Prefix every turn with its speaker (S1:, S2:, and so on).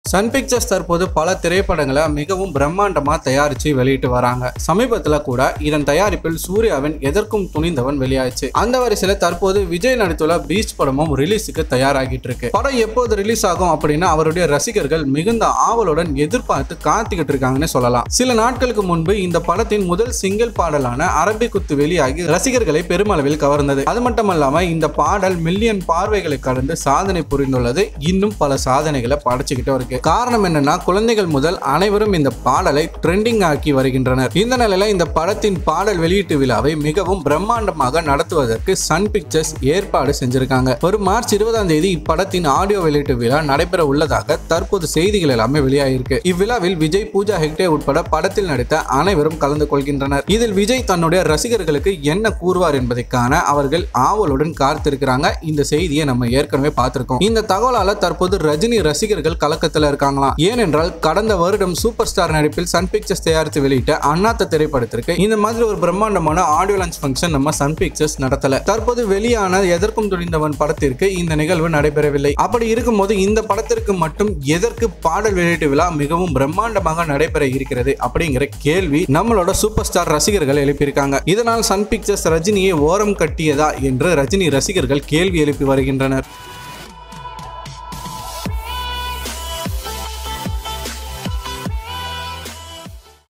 S1: Sun pictures தற்போது பல திரைப்படங்களை மிகவும் பிரம்மாண்டமா தயாரிச்சு வெளியிட்டு வராங்க சமீபத்துல கூட இதன் தயாரிப்பில் சூர்யாவின் எதற்கும் துணிந்தவன் வெளியாச்சு அந்த வரிசையில தற்போது விஜய் நடித்துள்ள பீச் படமும் ரிலீஸுக்கு தயாராகிட்டு இருக்கு படம் எப்போது ரிலீஸ் ஆகும் அப்படின்னு அவருடைய ரசிகர்கள் மிகுந்த ஆவலுடன் எதிர்பார்த்து காத்துக்கிட்டு இருக்காங்கன்னு சொல்லலாம் சில நாட்களுக்கு முன்பு இந்த படத்தின் முதல் சிங்கிள் பாடலான அரபி குத்து வெளியாகி ரசிகர்களை பெருமளவில் கவர்ந்தது அது மட்டுமல்லாம இந்த பாடல் மில்லியன் பார்வைகளை கடந்து சாதனை புரிந்துள்ளது இன்னும் பல சாதனைகளை படைச்சுக்கிட்டு இருக்கு காரணம் என்னன்னா குழந்தைகள் முதல் அனைவரும் இந்த பாடலை ட்ரெண்டிங் ஆக்கி வருகின்றனர் இந்த நிலையில இந்த படத்தின் பாடல் வெளியீட்டு விழாவை மிகவும் பிரம்மாண்டமாக நடத்துவதற்கு சன் பிக்சர்ஸ் ஏற்பாடு செஞ்சிருக்காங்க வரும் மார்ச் இருபதாம் தேதி இப்படத்தின் ஆடியோ வெளியீட்டு விழா நடைபெற உள்ளதாக தற்போது செய்திகள் எல்லாமே வெளியாகிருக்கு இவ்விழாவில் விஜய் பூஜா ஹெக்டே உட்பட படத்தில் நடித்த அனைவரும் கலந்து கொள்கின்றனர் இதில் விஜய் தன்னுடைய ரசிகர்களுக்கு என்ன கூறுவார் என்பதை காண அவர்கள் ஆவலுடன் காத்திருக்கிறாங்க இந்த செய்தியை நம்ம ஏற்கனவே பார்த்திருக்கோம் இந்த தகவலால தற்போது ரஜினி ரசிகர்கள் கலக்கத்தில் இருக்காங்களாம் ஏனென்றால் கடந்த வருடம் சூப்பர் ஸ்டார் நடிப்பில் சன் பிக்சர்ஸ் தயாரித்து வெளியிட்ட அண்ணாத்த திரைப்படத்திற்கு இந்த மாதிரி ஒரு பிரம்மாண்டமான ஆடியோ லான்ச் ஃபங்க்ஷன் நம்ம சன் பிக்சர்ஸ் நடத்தல தற்போது வெளியான எதற்கும் துணிந்தவன் படத்திற்கு இந்த நிகழ்வு நடைபெறவில்லை அப்படி இருக்கும்போது இந்த படத்திற்கு மட்டும் எதற்கு பாடல் வெளியீட்டு விழா மிகவும் பிரம்மாண்டமாக நடைபெற இருக்கிறது அப்படிங்கிற கேள்வி நம்மளோட சூப்பர் ஸ்டார் ரசிகர்கள் எழுப்பியிருக்காங்க இதனால் சன் பிக்சர்ஸ் ரஜினியை ஓரம் கட்டியதா என்று ரஜினி ரசிகர்கள் கேள்வி எழுப்பி வருகின்றனர்